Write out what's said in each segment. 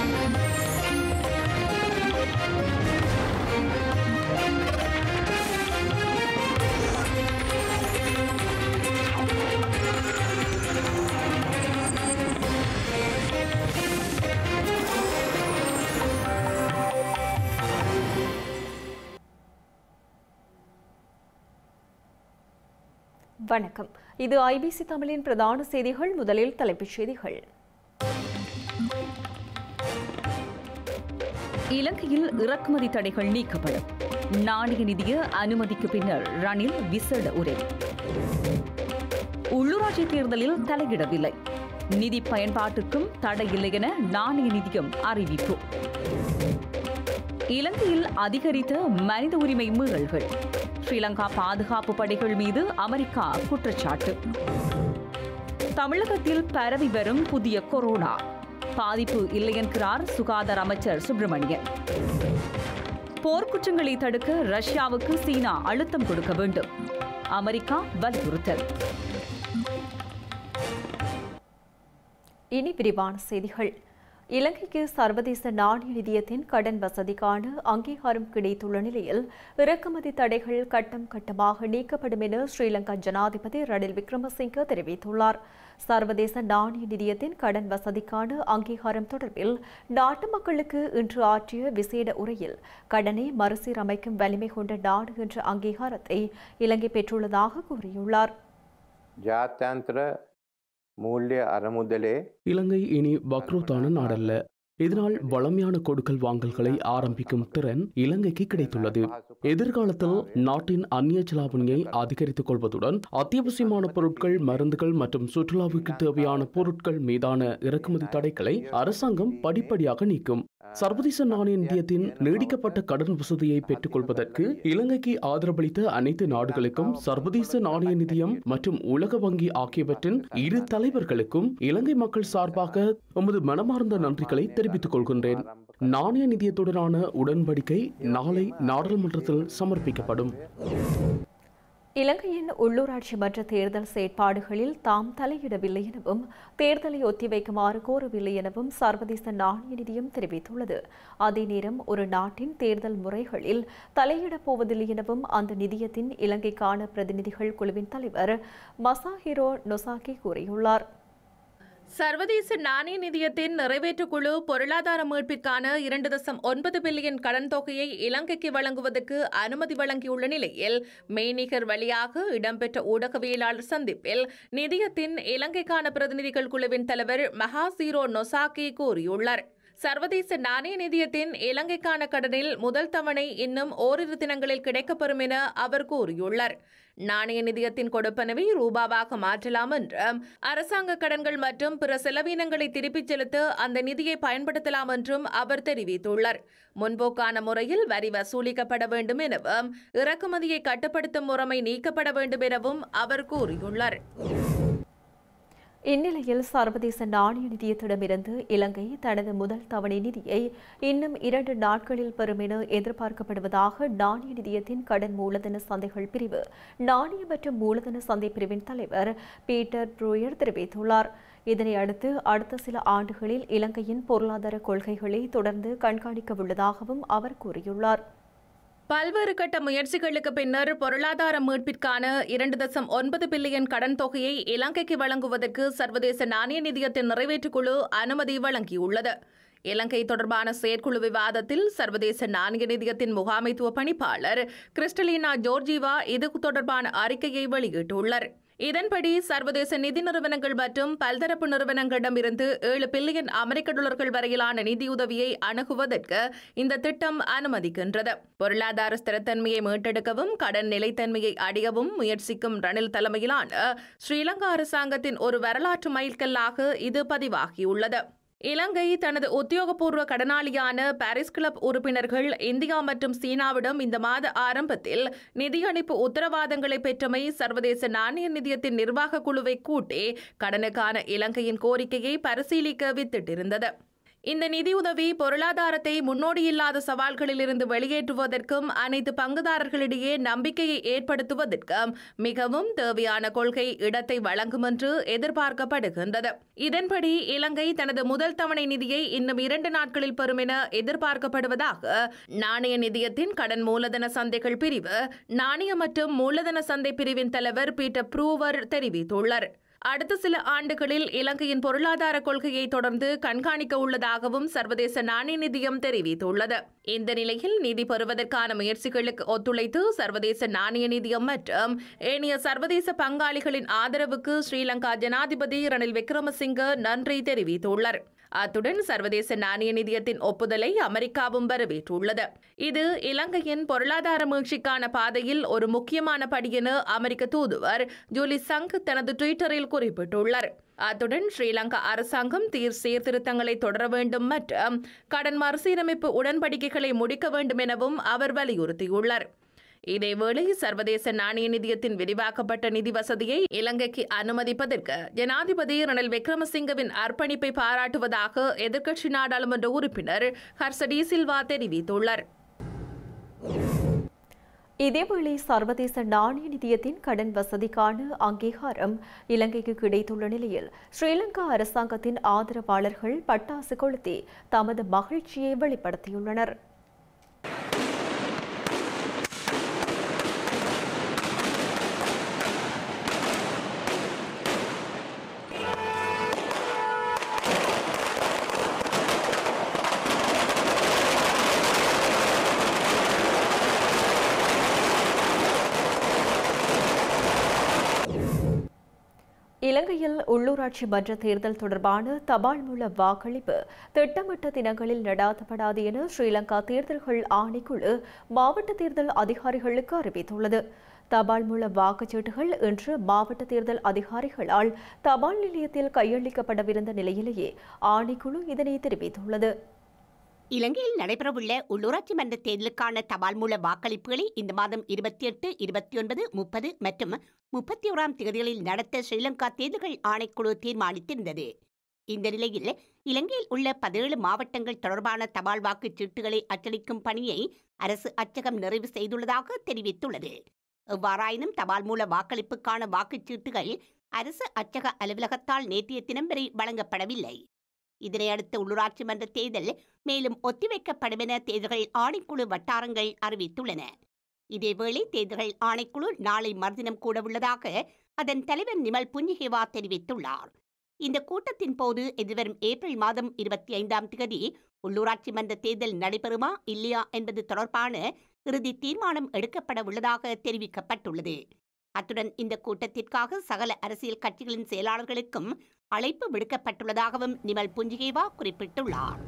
வணக்கம் இது ஐபிசி தமிழின் பிரதான செய்திகள் முதலில் தலைப்புச் செய்திகள் இலங்கையில் இறக்குமதி தடைகள் நீக்கப்படும் நாணய நிதிய அனுமதிக்கு பின்னர் ரணில் விசேட உரை உள்ளூராட்சி தேர்தலில் தலையிடவில்லை நிதி பயன்பாட்டுக்கும் தடை இல்லை என நாணய நிதியம் அறிவிப்பு இலங்கையில் அதிகரித்த மனித உரிமை மீறல்கள் ஸ்ரீலங்கா பாதுகாப்பு படைகள் மீது அமெரிக்கா குற்றச்சாட்டு தமிழகத்தில் பரவி வரும் புதிய கொரோனா பாதிப்பு இல்லை என்கிறார் சுகாதார அமைச்சர் சுப்பிரமணியன் போர்க்குற்றங்களை தடுக்க ரஷ்யாவுக்கு சீனா அழுத்தம் கொடுக்க வேண்டும் அமெரிக்கா வலியுறுத்தல் இனி விரிவான செய்திகள் இலங்கைக்கு சர்வதேச நாணய நிதியத்தின் கடன் வசதிக்கான அங்கீகாரம் கிடைத்துள்ள நிலையில் இறக்குமதி தடைகள் கட்டம் கட்டமாக நீக்கப்படும் என ஸ்ரீலங்கா ஜனாதிபதி ரணில் விக்ரமசிங்க தெரிவித்துள்ளார் சர்வதேச நாணய நிதியத்தின் கடன் வசதிக்கான அங்கீகாரம் தொடர்பில் நாட்டு மக்களுக்கு இன்று ஆற்றிய விசேட உரையில் கடனை மறுசீரமைக்கும் வலிமை கொண்ட நாடு என்ற அங்கீகாரத்தை இலங்கை பெற்றுள்ளதாக கூறியுள்ளார் ජාත්‍යන්තර මූල්‍ය අරමුදලේ இலங்கை இனி வக்ரோத்தான நாடல்ல இதனால் வளமையான கொடுக்கல் வாங்கல்களை ஆரம்பிக்கும் திறன் இலங்கைக்கு கிடைத்துள்ளது எதிர்காலத்தில் நாட்டின் அந்நிய செலாவணியை அதிகரித்துக் கொள்வதுடன் அத்தியாவசியமான பொருட்கள் மருந்துகள் மற்றும் சுற்றுலாவுக்கு தேவையான பொருட்கள் மீதான இறக்குமதி தடைகளை அரசாங்கம் படிப்படியாக நீக்கும் சர்வதேச நாணய நிதியத்தின் நீடிக்கப்பட்ட கடன் வசதியை பெற்றுக் கொள்வதற்கு இலங்கைக்கு ஆதரவளித்த அனைத்து நாடுகளுக்கும் சர்வதேச நாணய நிதியம் மற்றும் உலக வங்கி ஆகியவற்றின் இரு தலைவர்களுக்கும் இலங்கை மக்கள் சார்பாக எமது மனமார்ந்த நன்றிகளை தெரிவித்துக் கொள்கின்றேன் நாணய நிதியத்துடனான உடன்படிக்கை நாளை நாடாளுமன்றத்தில் சமர்ப்பிக்கப்படும் இலங்கையின் உள்ளூராட்சி மன்ற தேர்தல் செயற்பாடுகளில் தாம் தலையிடவில்லை எனவும் தேர்தலை ஒத்திவைக்குமாறு கோரவில்லை எனவும் சர்வதேச நாணய நிதியம் தெரிவித்துள்ளது அதே நேரம் ஒரு நாட்டின் தேர்தல் முறைகளில் தலையிடப் போவதில்லை எனவும் அந்த நிதியத்தின் இலங்கைக்கான பிரதிநிதிகள் குழுவின் தலைவர் மசாஹிரோ நொசாகி கூறியுள்ளார் சர்வதேச நாணய நிதியத்தின் நிறைவேற்றுக் குழு பொருளாதார மீட்பிற்கான இரண்டு தசம் ஒன்பது பில்லியன் கடன் தொகையை இலங்கைக்கு வழங்குவதற்கு அனுமதி வழங்கியுள்ள நிலையில் மெய்நிகர் வழியாக இடம்பெற்ற ஊடகவியலாளர் சந்திப்பில் நிதியத்தின் இலங்கைக்கான பிரதிநிதிகள் குழுவின் தலைவர் மகாசீரோ நொசாகி கூறியுள்ளார் சர்வதேச நாணய நிதியத்தின் இலங்கைக்கான கடனில் முதல் தவணை இன்னும் ஓரிரு தினங்களில் கிடைக்கப்பெறும் என அவர் கூறியுள்ளார் நாணய நிதியத்தின் கொடுப்பனவை ரூபாவாக மாற்றலாம் என்றும் அரசாங்க கடன்கள் மற்றும் பிற செலவினங்களை திருப்பிச் செலுத்த அந்த நிதியை பயன்படுத்தலாம் என்றும் அவர் தெரிவித்துள்ளார் முன்போக்கான முறையில் வரி வசூலிக்கப்பட வேண்டும் எனவும் இறக்குமதியை கட்டுப்படுத்தும் முறைமை நீக்கப்பட வேண்டும் எனவும் அவர் கூறியுள்ளார் இந்நிலையில் சர்வதேச நாணய நிதியத்திடமிருந்து இலங்கை தனது முதல் தவணை நிதியை இன்னும் இரண்டு நாட்களில் பெறும் என எதிர்பார்க்கப்படுவதாக நாணய நிதியத்தின் கடன் மூலதன சந்தைகள் பிரிவு நாணய மற்றும் மூலதன சந்தை பிரிவின் தலைவர் பீட்டர் ப்ரூயர் தெரிவித்துள்ளார் இதனை அடுத்து அடுத்த சில ஆண்டுகளில் இலங்கையின் பொருளாதார கொள்கைகளை தொடர்ந்து கண்காணிக்க உள்ளதாகவும் அவர் கூறியுள்ளார் பல்வேறு கட்ட முயற்சிகளுக்கு பின்னர் பொருளாதார மீட்பிற்கான இரண்டு தசம் ஒன்பது பில்லியன் கடன் தொகையை இலங்கைக்கு வழங்குவதற்கு சர்வதேச நாணய நிதியத்தின் நிறைவேற்றுக்குழு அனுமதி வழங்கியுள்ளது இலங்கை தொடர்பான செயற்குழு விவாதத்தில் சர்வதேச நாணய நிதியத்தின் முகாமைத்துவ பணிப்பாளர் கிறிஸ்டலினா ஜோர்ஜிவா இது தொடர்பான அறிக்கையை வெளியிட்டுள்ளார் இதன்படி சர்வதேச நிதி நிறுவனங்கள் மற்றும் பல்தரப்பு நிறுவனங்களிடமிருந்து ஏழு பில்லியன் அமெரிக்க டாலர்கள் வரையிலான நிதியுதவியை அணுகுவதற்கு இந்த திட்டம் அனுமதிக்கின்றது பொருளாதார ஸ்திரத்தன்மையை மீட்டெடுக்கவும் கடன் நிலைத்தன்மையை அடையவும் முயற்சிக்கும் ரணில் தலைமையிலான ஸ்ரீலங்கா அரசாங்கத்தின் ஒரு வரலாற்று மைல்கல்லாக இது பதிவாகியுள்ளது இலங்கை தனது உத்தியோகபூர்வ கடனாளியான பாரிஸ் கிளப் உறுப்பினர்கள் இந்தியா மற்றும் சீனாவிடம் இந்த மாத ஆரம்பத்தில் நிதியளிப்பு உத்தரவாதங்களை பெற்றமை சர்வதேச நாணய நிதியத்தின் நிர்வாக குழுவை கூட்டி கடனுக்கான இலங்கையின் கோரிக்கையை பரிசீலிக்க வித்திட்டிருந்தது இந்த நிதியுதவி பொருளாதாரத்தை முன்னோடியில்லாத சவால்களிலிருந்து வெளியேற்றுவதற்கும் அனைத்து பங்குதாரர்களிடையே நம்பிக்கையை ஏற்படுத்துவதற்கும் மிகவும் தேவையான கொள்கை இடத்தை வழங்கும் என்று எதிர்பார்க்கப்படுகின்றது இதன்படி இலங்கை தனது முதல் தவணை நிதியை இன்னும் இரண்டு நாட்களில் பெறும் என எதிர்பார்க்கப்படுவதாக நாணய நிதியத்தின் கடன் மூலதன சந்தைகள் பிரிவு நாணய மற்றும் மூலதன சந்தை பிரிவின் தலைவர் பீட்டர் ப்ரூவர் தெரிவித்துள்ளார் அடுத்த சில ஆண்டுகளில் இலங்கையின் பொருளாதார கொள்கையை தொடர்ந்து கண்காணிக்க உள்ளதாகவும் சர்வதேச நாணய நிதியம் தெரிவித்துள்ளது இந்த நிலையில் நிதி பெறுவதற்கான முயற்சிகளுக்கு ஒத்துழைத்து சர்வதேச நாணய நிதியம் மற்றும் ஏனைய சர்வதேச பங்காளிகளின் ஆதரவுக்கு ஸ்ரீலங்கா ஜனாதிபதி ரணில் விக்ரமசிங்க நன்றி தெரிவித்துள்ளார் அத்துடன் சர்வதேச நாணய நிதியத்தின் ஒப்புதலை அமெரிக்காவும் வரவேற்றுள்ளது இது இலங்கையின் பொருளாதார மீழ்ச்சிக்கான பாதையில் ஒரு முக்கியமான படி என அமெரிக்க தூதுவர் ஜூலி சங்க் தனது ட்விட்டரில் குறிப்பிட்டுள்ளார் அத்துடன் ஸ்ரீலங்கா அரசாங்கம் தீர் சீர்திருத்தங்களை தொடர வேண்டும் மற்றும் கடன் மறுசீரமைப்பு உடன்படிக்கைகளை முடிக்க வேண்டும் எனவும் அவர் வலியுறுத்தியுள்ளார் இதேவேளை சர்வதேச நாணய நிதியத்தின் விரிவாக்கப்பட்ட நிதி வசதியை இலங்கைக்கு அனுமதிப்பதற்கு ஜனாதிபதி ரணில் விக்ரமசிங்கவின் அர்ப்பணிப்பை பாராட்டுவதாக எதிர்க்கட்சி நாடாளுமன்ற உறுப்பினர் ஹர்சடி சில்வா தெரிவித்துள்ளார் இதேவேளை சர்வதேச நாணய நிதியத்தின் கடன் வசதிக்கான அங்கீகாரம் இலங்கைக்கு கிடைத்துள்ள நிலையில் ஸ்ரீலங்கா அரசாங்கத்தின் ஆதரவாளர்கள் பட்டாசு கொளுத்தி தமது மகிழ்ச்சியை வெளிப்படுத்தியுள்ளனர் இலங்கையில் உள்ளூராட்சி மன்ற தேர்தல் தொடர்பான தபால் மூல வாக்களிப்பு திட்டமிட்ட தினங்களில் நடாத்தப்படாது என ஸ்ரீலங்கா தேர்தல்கள் ஆணைக்குழு மாவட்ட தேர்தல் அதிகாரிகளுக்கு அறிவித்துள்ளது தபால் மூல வாக்குச்சீட்டுகள் இன்று மாவட்ட தேர்தல் அதிகாரிகளால் தபால் நிலையத்தில் கையளிக்கப்படவிருந்த நிலையிலேயே ஆணைக்குழு இதனை தெரிவித்துள்ளது இலங்கையில் நடைபெறவுள்ள உள்ளூராட்சி மன்ற தேர்தலுக்கான தபால் மூல வாக்களிப்புகளை இந்த மாதம் இருபத்தி எட்டு இருபத்தி ஒன்பது முப்பது மற்றும் முப்பத்தி ஓராம் தேதிகளில் நடத்த ஸ்ரீலங்கா தேர்தல்கள் ஆணைக்குழு தீர்மானித்திருந்தது இந்த நிலையில் இலங்கையில் உள்ள பதினேழு மாவட்டங்கள் தொடர்பான தபால் வாக்குச் சீட்டுகளை அச்சடிக்கும் பணியை அரசு அச்சகம் நிறைவு செய்துள்ளதாக தெரிவித்துள்ளது எவ்வாறாயினும் தபால் மூல வாக்களிப்புக்கான வாக்குச்சீட்டுகள் அரசு அச்சக அலுவலகத்தால் நேற்றைய தினம் வரை வழங்கப்படவில்லை இதனையடுத்து உள்ளூராட்சி மன்ற தேர்தல் மேலும் ஒத்திவைக்கப்படும் என தேர்தல்கள் ஆணைக்குழு வட்டாரங்கள் அறிவித்துள்ளன இதேவேளை தேர்தல்கள் ஆணைக்குழு நாளை மறுதினம் கூடவுள்ளதாக அதன் தலைவர் நிமல் புஞ்சிகேவா தெரிவித்துள்ளார் இந்த கூட்டத்தின் போது எதிர்வரும் ஏப்ரல் மாதம் இருபத்தி ஐந்தாம் தேதி உள்ளூராட்சி மன்ற தேர்தல் நடைபெறுமா இல்லையா என்பது தொடர்பான இறுதி தீர்மானம் எடுக்கப்பட உள்ளதாக தெரிவிக்கப்பட்டுள்ளது அத்துடன் இந்த கூட்டத்திற்காக சகல அரசியல் கட்சிகளின் செயலாளர்களுக்கும் அழைப்பு விடுக்கப்பட்டுள்ளதாகவும் நிமல் புஞ்சிகேவா குறிப்பிட்டுள்ளார்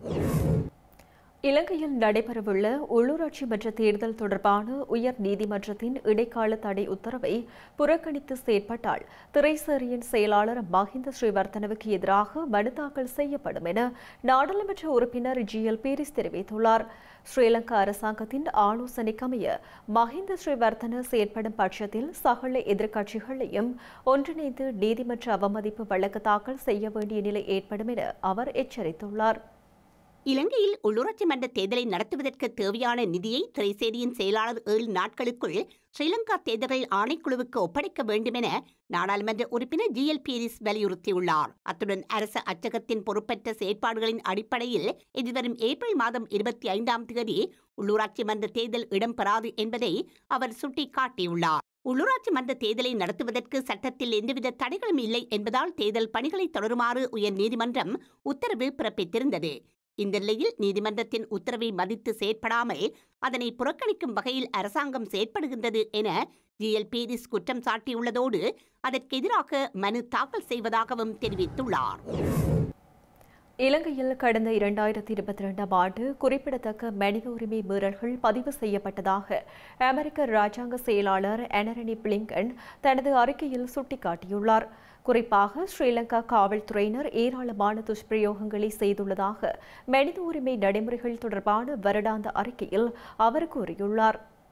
இலங்கையில் நடைபெறவுள்ள உள்ளூராட்சி மன்ற தேர்தல் தொடர்பான உயர் நீதிமன்றத்தின் இடைக்கால தடை உத்தரவை புறக்கணித்து செயற்பட்டால் திரைசேரியின் செயலாளர் மஹிந்த ஸ்ரீவர்த்தனவுக்கு எதிராக மனு தாக்கல் செய்யப்படும் என நாடாளுமன்ற உறுப்பினர் ஜி எல் பீரிஸ் தெரிவித்துள்ளார் ஸ்ரீலங்கா அரசாங்கத்தின் ஆலோசனைக்கமைய மஹிந்த ஸ்ரீவர்த்தன செயற்படும் பட்சத்தில் சகல எதிர்க்கட்சிகளையும் ஒன்றிணைந்து நீதிமன்ற அவமதிப்பு வழக்கு தாக்கல் செய்ய வேண்டிய நிலை ஏற்படும் என அவர் எச்சரித்துள்ளார் இலங்கையில் உள்ளூராட்சி மன்ற தேர்தலை நடத்துவதற்கு தேவையான நிதியை திரைசேரியின் செயலாளர் ஏழு நாட்களுக்குள் ஸ்ரீலங்கா தேர்தல்கள் ஆணைக்குழுவுக்கு ஒப்படைக்க வேண்டும் என நாடாளுமன்ற உறுப்பினர் ஜி எல் பீரிஸ் வலியுறுத்தியுள்ளார் அத்துடன் அரசு அச்சகத்தின் பொறுப்பற்ற செயற்பாடுகளின் அடிப்படையில் எதிர்வரும் ஏப்ரல் மாதம் இருபத்தி ஐந்தாம் தேதி உள்ளூராட்சி மன்ற தேர்தல் இடம்பெறாது என்பதை அவர் சுட்டிக்காட்டியுள்ளார் உள்ளூராட்சி மன்ற தேர்தலை நடத்துவதற்கு சட்டத்தில் எந்தவித தடைகளும் இல்லை என்பதால் தேர்தல் பணிகளை தொடருமாறு உயர் நீதிமன்றம் உத்தரவு பிறப்பித்திருந்தது இந்த நிலையில் நீதிமன்றத்தின் உத்தரவை மதித்து செயற்படாமல் அதனை புறக்கணிக்கும் வகையில் அரசாங்கம் செயற்படுகின்றது என ஜிஎல் பீரிஸ் குற்றம் சாட்டியுள்ளதோடு அதற்கு எதிராக மனு தாக்கல் செய்வதாகவும் தெரிவித்துள்ளார் இலங்கையில் கடந்த இரண்டாயிரத்தி இருபத்தி ரெண்டாம் ஆண்டு குறிப்பிடத்தக்க மனித உரிமை மீறல்கள் பதிவு செய்யப்பட்டதாக அமெரிக்க ராஜாங்க செயலாளர் எனரணி பிளிங்கன் தனது அறிக்கையில் சுட்டிக்காட்டியுள்ளார் குறிப்பாக ஸ்ரீலங்கா காவல்துறையினர் ஏராளமான துஷ்பிரயோகங்களை செய்துள்ளதாக மனித உரிமை நடைமுறைகள் தொடர்பான வருடாந்த அறிக்கையில் அவர் கூறியுள்ளார்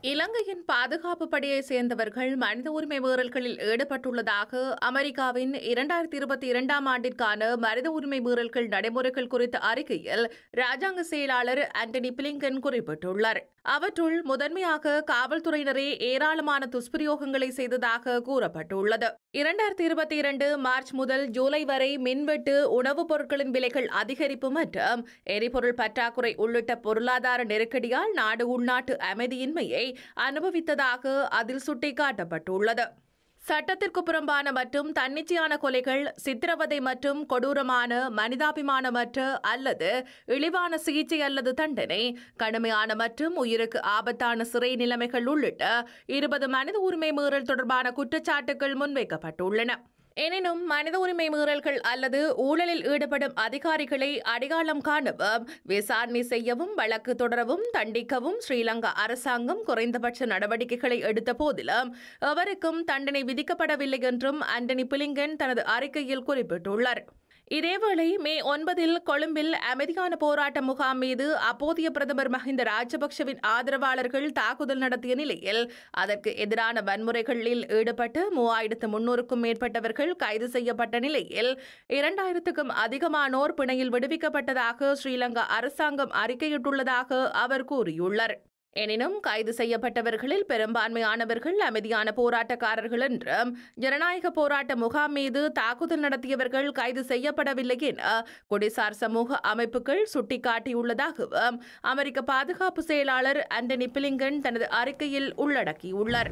இலங்கையின் பாதுகாப்பு படையை சேர்ந்தவர்கள் மனித உரிமை மீறல்களில் ஈடுபட்டுள்ளதாக அமெரிக்காவின் இரண்டாயிரத்தி இருபத்தி இரண்டாம் ஆண்டிற்கான மனித உரிமை மீறல்கள் நடைமுறைகள் குறித்த அறிக்கையில் ராஜாங்க செயலாளர் ஆண்டனி பிளிங்கன் குறிப்பிட்டுள்ளார் அவற்றுள் முதன்மையாக காவல்துறையினரே ஏராளமான துஷ்பிரயோகங்களை செய்ததாக கூறப்பட்டுள்ளது இரண்டாயிரத்தி இருபத்தி இரண்டு மார்ச் முதல் ஜூலை வரை மின்வெட்டு உணவுப் பொருட்களின் விலைகள் அதிகரிப்பு மற்றும் எரிபொருள் பற்றாக்குறை உள்ளிட்ட பொருளாதார நெருக்கடியால் நாடு உள்நாட்டு அமைதியின்மையை அனுபவித்ததாக அதில் சுட்டிக்காட்டப்பட்டுள்ளது சட்டத்திற்கு புறம்பான மற்றும் தன்னிச்சையான கொலைகள் சித்திரவதை மற்றும் கொடூரமான மனிதாபிமானமற்ற அல்லது இழிவான சிகிச்சை அல்லது தண்டனை கடுமையான மற்றும் உயிருக்கு ஆபத்தான சிறை நிலைமைகள் உள்ளிட்ட இருபது மனித உரிமை மீறல் தொடர்பான குற்றச்சாட்டுகள் முன்வைக்கப்பட்டுள்ளன எனினும் மனித உரிமை மீறல்கள் அல்லது ஊழலில் ஈடுபடும் அதிகாரிகளை அடையாளம் காணவும் விசாரணை செய்யவும் வழக்கு தொடரவும் தண்டிக்கவும் ஸ்ரீலங்கா அரசாங்கம் குறைந்தபட்ச நடவடிக்கைகளை எடுத்த போதிலும் எவருக்கும் தண்டனை விதிக்கப்படவில்லை என்றும் ஆண்டனி பிலிங்கன் தனது அறிக்கையில் குறிப்பிட்டுள்ளார் இதேவேளை மே ஒன்பதில் கொழும்பில் அமைதியான போராட்ட முகாம் மீது அப்போதைய பிரதமர் மஹிந்த ராஜபக்ஷவின் ஆதரவாளர்கள் தாக்குதல் நடத்திய நிலையில் அதற்கு எதிரான வன்முறைகளில் ஈடுபட்டு மூவாயிரத்து முன்னூறுக்கும் மேற்பட்டவர்கள் கைது செய்யப்பட்ட நிலையில் இரண்டாயிரத்துக்கும் அதிகமானோர் பிணையில் விடுவிக்கப்பட்டதாக ஸ்ரீலங்கா அரசாங்கம் அறிக்கையிட்டுள்ளதாக அவர் கூறியுள்ளார் எனினும் கைது செய்யப்பட்டவர்களில் பெரும்பான்மையானவர்கள் அமைதியான போராட்டக்காரர்கள் என்றும் ஜனநாயக போராட்ட முகாம் மீது தாக்குதல் நடத்தியவர்கள் கைது செய்யப்படவில்லை என குடிசார் சமூக அமைப்புகள் சுட்டிக்காட்டியுள்ளதாகவும் அமெரிக்க பாதுகாப்பு செயலாளர் ஆண்டனி பிலிங்கன் தனது அறிக்கையில் உள்ளடக்கியுள்ளார்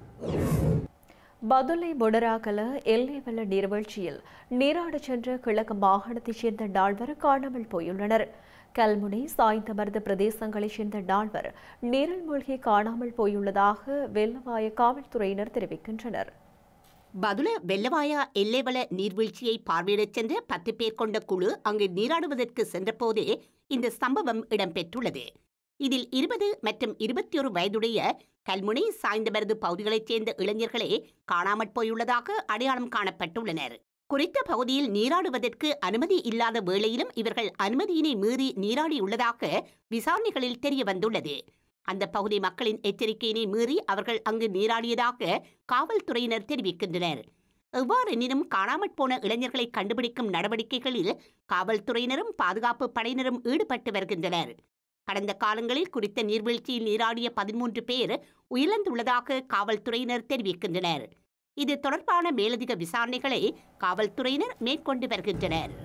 பதுளை முடராகல எல்லை வெள்ள நீர்வீழ்ச்சியில் நீராடச் சென்ற கிழக்கு மாகாணத்தைச் சேர்ந்த நால்வர் காணாமல் போயுள்ளனர் கல்முனை சாய்ந்தமர்ந்த பிரதேசங்களைச் சேர்ந்த நால்வர் நீரில் மூழ்கி காணாமல் போயுள்ளதாக வெள்ளவாய காவல்துறையினர் தெரிவிக்கின்றனர் பதுள வெள்ளவாயா எல்லைவள நீர்வீழ்ச்சியை பார்வையிடச் சென்ற பத்து பேர் கொண்ட குழு அங்கு நீராடுவதற்கு சென்றபோதே இந்த சம்பவம் இடம்பெற்றுள்ளது இதில் இருபது மற்றும் இருபத்தி ஒரு வயதுடைய கல்முனை சாய்ந்தமருது பகுதிகளைச் சேர்ந்த இளைஞர்களே காணாமற் போயுள்ளதாக அடையாளம் காணப்பட்டுள்ளனர் குறித்த பகுதியில் நீராடுவதற்கு அனுமதி இல்லாத வேளையிலும் இவர்கள் அனுமதியினை மீறி நீராடியுள்ளதாக விசாரணைகளில் தெரிய வந்துள்ளது அந்த பகுதி மக்களின் எச்சரிக்கையினை மீறி அவர்கள் அங்கு நீராடியதாக காவல்துறையினர் தெரிவிக்கின்றனர் எவ்வாறெனினும் காணாமற் போன இளைஞர்களை கண்டுபிடிக்கும் நடவடிக்கைகளில் காவல்துறையினரும் பாதுகாப்பு படையினரும் ஈடுபட்டு வருகின்றனர் கடந்த காலங்களில் குறித்த நீர்வீழ்ச்சியில் நீராடிய பதிமூன்று பேர் உயிரிழந்துள்ளதாக காவல்துறையினர் தெரிவிக்கின்றனர் இது தொடர்பான மேலதிக விசாரணைகளை காவல்துறையினர் மேற்கொண்டு வருகின்றனர்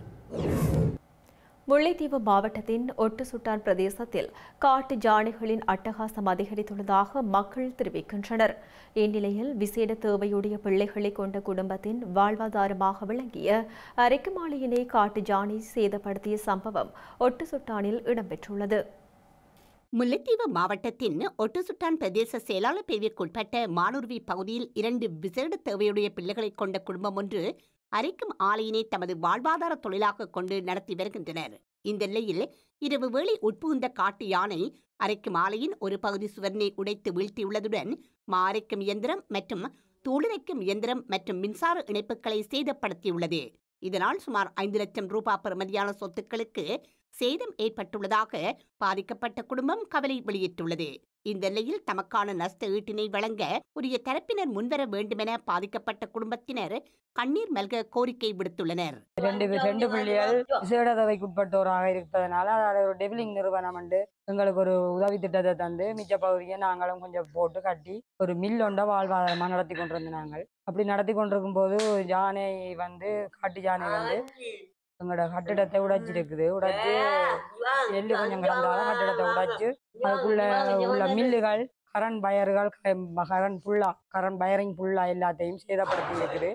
முல்லைத்தீவு மாவட்டத்தின் ஒட்டுசுட்டான் பிரதேசத்தில் காட்டு ஜானைகளின் அட்டகாசம் அதிகரித்துள்ளதாக மக்கள் தெரிவிக்கின்றனர் இந்நிலையில் விசேட தேவையுடைய பிள்ளைகளை கொண்ட குடும்பத்தின் வாழ்வாதாரமாக விளங்கிய அரைக்குமாளியினை காட்டு ஜானை சேதப்படுத்திய சம்பவம் ஒட்டுசுட்டானில் இடம்பெற்றுள்ளது முல்லைத்தீவு மாவட்டத்தின் ஒட்டுசுட்டான் பிரதேச செயலாளர் பிரிவிற்குட்பட்ட மானூர்வி பகுதியில் இரண்டு விசேட தேவையுடைய பிள்ளைகளை கொண்ட குடும்பம் ஒன்று அரைக்கும் ஆலையினை தமது வாழ்வாதார தொழிலாக கொண்டு நடத்தி வருகின்றனர் இந்த நிலையில் இரவு வேளை உட்புகுந்த காட்டு யானை அரைக்கும் ஆலையின் ஒரு பகுதி சுவரினை உடைத்து வீழ்த்தியுள்ளதுடன் மா அரைக்கும் இயந்திரம் மற்றும் தூளிரைக்கும் இயந்திரம் மற்றும் மின்சார இணைப்புகளை சேதப்படுத்தியுள்ளது இதனால் சுமார் ஐந்து லட்சம் ரூபாய் பெறுமதியான சொத்துக்களுக்கு சேதம் ஏற்பட்டுள்ளதாக பாதிக்கப்பட்ட குடும்பம் கவலை வெளியிட்டுள்ளது இந்த நிலையில் தமக்கான நஷ்ட ஈட்டினை வழங்க உரிய தரப்பினர் முன்வர வேண்டுமென பாதிக்கப்பட்ட குடும்பத்தினர் கண்ணீர் மல்க கோரிக்கை விடுத்துள்ளனர் ரெண்டு பே- ரெண்டு பிள்ளைகள் விசேடதவைக்கு உட்பட்டோராக இருப்பதனால அதாவது ஒரு டெபிலிங் நிறுவனம் வந்து எங்களுக்கு ஒரு உதவி திட்டத்தை தந்து மிச்ச பகுதியை நாங்களும் கொஞ்சம் போட்டு கட்டி ஒரு மில் ஒன்றை வாழ்வாதாரமாக நடத்தி கொண்டிருந்தோம் நாங்கள் அப்படி நடத்தி கொண்டிருக்கும் போது யானை வந்து காட்டு யானை வந்து எங்களோட கட்டிடத்தை உடைச்சிருக்குது உடைச்சு எள்ளு கொஞ்சம் கிடந்தாலும் கட்டிடத்தை உடைச்சு அதுக்குள்ள உள்ள மில்லுகள் கரண்ட் பயர்கள் கரண்ட் ஃபுல்லா கரண்ட் பயரிங் ஃபுல்லா எல்லாத்தையும் சேதப்படுத்தி இருக்குது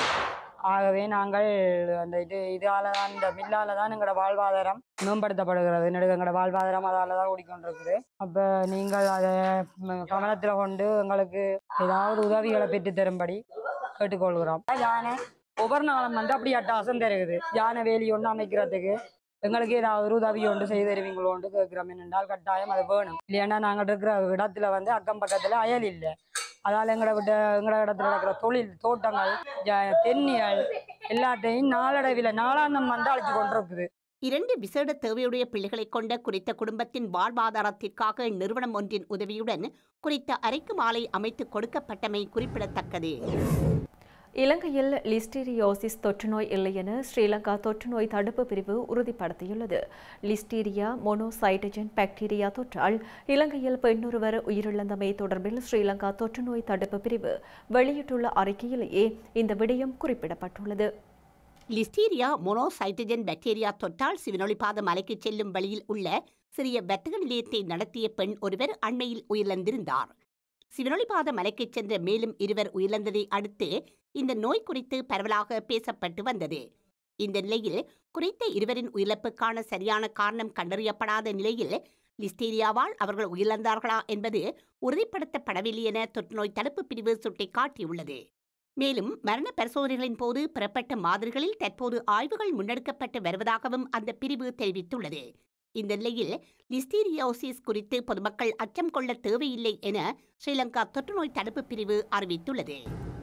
ஆகவே நாங்கள் அந்த இது இதால தான் இந்த மில்லால தான் எங்களோட வாழ்வாதாரம் மேம்படுத்தப்படுகிறது நெடுக எங்களோட வாழ்வாதாரம் அதால தான் ஓடிக்கொண்டிருக்குது அப்போ நீங்கள் அதை கவனத்தில் கொண்டு எங்களுக்கு ஏதாவது உதவிகளை பெற்று தரும்படி கேட்டுக்கொள்கிறோம் யானை ஒவ்வொரு நாளும் வந்து அப்படி அட்டாசம் தருகுது யானை வேலி ஒன்று அமைக்கிறதுக்கு எங்களுக்கு ஏதாவது ஒரு உதவி ஒன்று செய்து தருவீங்களோன்று கேட்குறோம் என்னென்றால் கட்டாயம் அது வேணும் இல்லைன்னா நாங்கள் இருக்கிற இடத்துல வந்து அக்கம் பக்கத்தில் அயல் இல்லை அதால் எங்களை விட எங்களோட இடத்துல நடக்கிற தொழில் தோட்டங்கள் ஜ- தென்னியல் எல்லாத்தையும் நாளடைவில் நாளாந்தம் வந்து அழைச்சி கொண்டிருக்குது இரண்டு விசேட தேவையுடைய பிள்ளைகளைக் கொண்ட குறித்த குடும்பத்தின் வாழ்வாதாரத்திற்காக நிறுவனம் ஒன்றின் உதவியுடன் குறித்த அறைக்கு மாலை அமைத்துக் கொடுக்கப்பட்டமை குறிப்பிடத்தக்கது இலங்கையில் லிஸ்டீரியோசிஸ் தொற்றுநோய் இல்லை என ஸ்ரீலங்கா தொற்றுநோய் தடுப்பு பிரிவு உறுதிப்படுத்தியுள்ளது லிஸ்டீரியா மோனோசைட்டஜன் பாக்டீரியா தொற்றால் இலங்கையில் பெண்ணொருவர் உயிரிழந்தமை தொடர்பில் ஸ்ரீலங்கா தொற்றுநோய் தடுப்பு பிரிவு வெளியிட்டுள்ள அறிக்கையிலேயே இந்த விடயம் குறிப்பிடப்பட்டுள்ளது லிஸ்டீரியா மொனோசைட்டஜன் பாக்டீரியா தொற்றால் சிவனொளிபாத மலைக்கு செல்லும் வழியில் உள்ள சிறிய வர்த்தக நிலையத்தை நடத்திய பெண் ஒருவர் அண்மையில் உயிரிழந்திருந்தார் சிவனொளிபாத மலைக்கு சென்ற மேலும் இருவர் உயிரிழந்ததை அடுத்து இந்த நோய் குறித்து பரவலாக பேசப்பட்டு வந்தது இந்த நிலையில் குறித்த இருவரின் உயிரிழப்புக்கான சரியான காரணம் கண்டறியப்படாத நிலையில் லிஸ்டீரியாவால் அவர்கள் உயிரிழந்தார்களா என்பது உறுதிப்படுத்தப்படவில்லை என தொற்றுநோய் தடுப்பு பிரிவு சுட்டிக்காட்டியுள்ளது மேலும் மரண பரிசோதனைகளின் போது பெறப்பட்ட மாதிரிகளில் தற்போது ஆய்வுகள் முன்னெடுக்கப்பட்டு வருவதாகவும் அந்த பிரிவு தெரிவித்துள்ளது இந்த நிலையில் லிஸ்டீரியோசிஸ் குறித்து பொதுமக்கள் அச்சம் கொள்ள தேவையில்லை என ஸ்ரீலங்கா தொற்றுநோய் தடுப்பு பிரிவு அறிவித்துள்ளது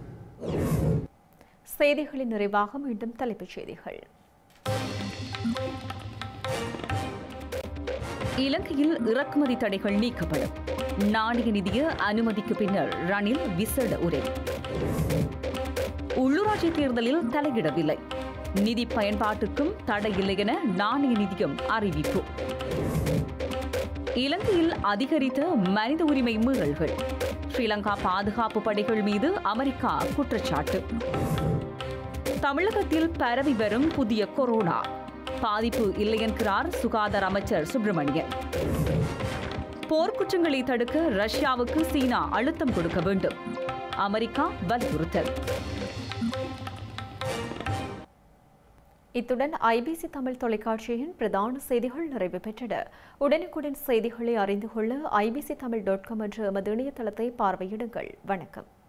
செய்திகளின் நிறைவாக மீண்டும் தலைப்புச் செய்திகள் இலங்கையில் இறக்குமதி தடைகள் நீக்கப்படும் நாணய நிதிய அனுமதிக்கு பின்னர் ரணில் விசேட உரை உள்ளூராட்சி தேர்தலில் தலையிடவில்லை நிதி பயன்பாட்டுக்கும் தடை இல்லை என நாணய நிதியம் அறிவிப்பு இலங்கையில் அதிகரித்த மனித உரிமை மீறல்கள் ஸ்ரீலங்கா பாதுகாப்பு படைகள் மீது அமெரிக்கா குற்றச்சாட்டு தமிழகத்தில் பரவி வரும் புதிய கொரோனா பாதிப்பு இல்லை என்கிறார் சுகாதார அமைச்சர் சுப்பிரமணியன் போர்க்குற்றங்களை தடுக்க ரஷ்யாவுக்கு சீனா அழுத்தம் கொடுக்க வேண்டும் அமெரிக்கா வலியுறுத்தல் இத்துடன் ஐபிசி தமிழ் தொலைக்காட்சியின் பிரதான செய்திகள் நிறைவு பெற்றன உடனுக்குடன் செய்திகளை அறிந்து கொள்ள ஐபிசி தமிழ் டாட் காம் என்ற எமது இணையதளத்தை பார்வையிடுங்கள் வணக்கம்